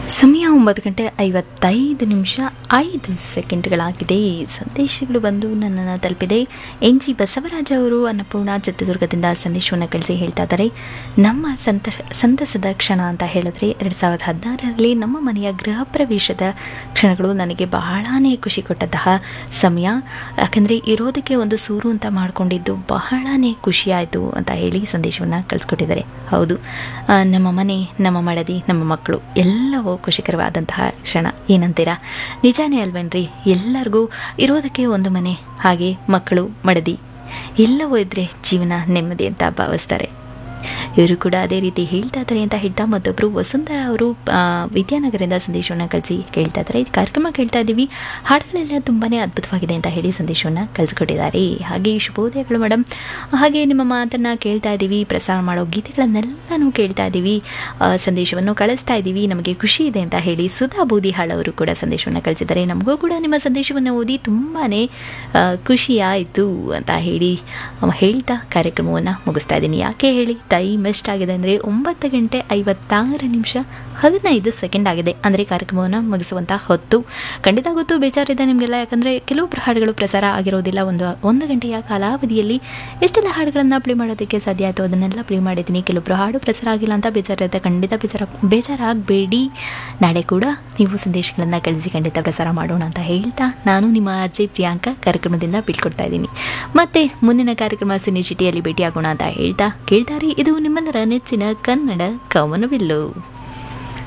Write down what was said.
ಸಮಯ ಒಂಬತ್ತು ಗಂಟೆ ಐವತ್ತೈದು ನಿಮಿಷ ಐದು ಸೆಕೆಂಡ್ಗಳಾಗಿದೆ ಸಂದೇಶಗಳು ಬಂದು ನನ್ನನ್ನು ತಲುಪಿದೆ ಎನ್ ಜಿ ಬಸವರಾಜ ಅವರು ಅನ್ನಪೂರ್ಣ ಚಿತ್ರದುರ್ಗದಿಂದ ಸಂದೇಶವನ್ನು ಕಳಿಸಿ ಹೇಳ್ತಾ ಇದ್ದಾರೆ ನಮ್ಮ ಸಂತ ಸಂತಸದ ಕ್ಷಣ ಅಂತ ಹೇಳಿದ್ರೆ ಎರಡು ಸಾವಿರದ ಹದಿನಾರರಲ್ಲಿ ನಮ್ಮ ಮನೆಯ ಗೃಹ ಪ್ರವೇಶದ ಕ್ಷಣಗಳು ನನಗೆ ಬಹಳಾನೇ ಖುಷಿ ಕೊಟ್ಟಂತಹ ಸಮಯ ಯಾಕಂದರೆ ಇರೋದಕ್ಕೆ ಒಂದು ಸೂರು ಅಂತ ಮಾಡಿಕೊಂಡಿದ್ದು ಬಹಳಾನೇ ಖುಷಿಯಾಯಿತು ಅಂತ ಹೇಳಿ ಸಂದೇಶವನ್ನು ಕಳಿಸ್ಕೊಟ್ಟಿದ್ದಾರೆ ಹೌದು ಆ, ನಮ್ಮ ಮನೆ ನಮ್ಮ ಮಡದಿ ನಮ್ಮ ಮಕ್ಕಳು ಎಲ್ಲವೂ ಖುಷಿಕರವಾದಂತಹ ಕ್ಷಣ ಏನಂತೀರಾ ನಿಜಾನೇ ಅಲ್ವೇನ್ರಿ ಎಲ್ಲರಿಗೂ ಇರೋದಕ್ಕೆ ಒಂದು ಮನೆ ಹಾಗೆ ಮಕ್ಕಳು ಮಡದಿ ಎಲ್ಲವೂ ಇದ್ದರೆ ಜೀವನ ನೆಮ್ಮದಿ ಅಂತ ಭಾವಿಸ್ತಾರೆ ಇವರು ಕೂಡ ಅದೇ ರೀತಿ ಹೇಳ್ತಾ ಇದ್ದಾರೆ ಅಂತ ಹೇಳ್ತಾ ಮತ್ತೊಬ್ಬರು ವಸುಂಧರ ಅವರು ಆ, ವಿದ್ಯಾನಗರದಿಂದ ಸಂದೇಶವನ್ನು ಕಳಿಸಿ ಕೇಳ್ತಾ ಇದ್ದಾರೆ ಇದು ಕಾರ್ಯಕ್ರಮ ಕೇಳ್ತಾ ಇದ್ದೀವಿ ಹಾಡುಗಳೆಲ್ಲ ತುಂಬಾ ಅದ್ಭುತವಾಗಿದೆ ಅಂತ ಹೇಳಿ ಸಂದೇಶವನ್ನು ಕಳಿಸ್ಕೊಟ್ಟಿದ್ದಾರೆ ಹಾಗೆ ಶುಭೋದಯಗಳು ಮೇಡಮ್ ಹಾಗೆ ನಿಮ್ಮ ಮಾತನ್ನು ಕೇಳ್ತಾ ಇದ್ದೀವಿ ಪ್ರಸಾರ ಮಾಡೋ ಗೀತೆಗಳನ್ನೆಲ್ಲನೂ ಕೇಳ್ತಾ ಇದ್ದೀವಿ ಆ, ಸಂದೇಶವನ್ನು ಕಳಿಸ್ತಾ ಇದ್ದೀವಿ ನಮಗೆ ಖುಷಿ ಇದೆ ಅಂತ ಹೇಳಿ ಸುಧಾ ಬೂದಿಹಾಳ್ ಅವರು ಕೂಡ ಸಂದೇಶವನ್ನು ಕಳಿಸಿದ್ದಾರೆ ನಮಗೂ ಕೂಡ ನಿಮ್ಮ ಸಂದೇಶವನ್ನು ಓದಿ ತುಂಬಾ ಖುಷಿಯಾಯಿತು ಅಂತ ಹೇಳಿ ಅವ ಹೇಳ್ತಾ ಕಾರ್ಯಕ್ರಮವನ್ನು ಮುಗಿಸ್ತಾ ಇದ್ದೀನಿ ಯಾಕೆ ಹೇಳಿ ಟೈಮ್ ಎಷ್ಟಾಗಿದೆ ಅಂದರೆ ಒಂಬತ್ತು ಗಂಟೆ ಐವತ್ತಾರು ನಿಮಿಷ ಹದಿನೈದು ಸೆಕೆಂಡ್ ಆಗಿದೆ ಅಂದರೆ ಕಾರ್ಯಕ್ರಮವನ್ನು ಮುಗಿಸುವಂಥ ಹೊತ್ತು ಖಂಡಿತ ಗೊತ್ತು ಬೇಜಾರಿದೆ ನಿಮಗೆಲ್ಲ ಯಾಕಂದರೆ ಕೆಲವೊಬ್ಬರು ಹಾಡುಗಳು ಪ್ರಸಾರ ಆಗಿರೋದಿಲ್ಲ ಒಂದು ಒಂದು ಗಂಟೆಯ ಕಾಲಾವಧಿಯಲ್ಲಿ ಎಷ್ಟೆಲ್ಲ ಹಾಡುಗಳನ್ನು ಪ್ಲೇ ಮಾಡೋದಕ್ಕೆ ಸಾಧ್ಯ ಆಯಿತು ಅದನ್ನೆಲ್ಲ ಪ್ಲೇ ಮಾಡಿದ್ದೀನಿ ಕೆಲವೊಬ್ಬರು ಹಾಡು ಪ್ರಸಾರ ಆಗಿಲ್ಲ ಅಂತ ಬೇಜಾರಿರುತ್ತೆ ಖಂಡಿತ ಬೇಜಾರ ಬೇಜಾರಾಗಬೇಡಿ ನಾಳೆ ಕೂಡ ನೀವು ಸಂದೇಶಗಳನ್ನು ಕಳಿಸಿ ಖಂಡಿತ ಪ್ರಸಾರ ಮಾಡೋಣ ಅಂತ ಹೇಳ್ತಾ ನಾನು ನಿಮ್ಮ ಆರ್ ಜೆ ಪ್ರಿಯಾಂಕಾ ಕಾರ್ಯಕ್ರಮದಿಂದ ಬೀಳ್ಕೊಡ್ತಾ ಇದ್ದೀನಿ ಮತ್ತೆ ಮುಂದಿನ ಕಾರ್ಯಕ್ರಮ ಸಿನಿ ಸಿಟಿಯಲ್ಲಿ ಭೇಟಿಯಾಗೋಣ ಅಂತ ಹೇಳ್ತಾ ಕೇಳ್ತಾರೆ ಇದು ನಿಮ್ಮೆಲ್ಲರ ನೆಚ್ಚಿನ ಕನ್ನಡ ಕವನವಿಲ್ಲು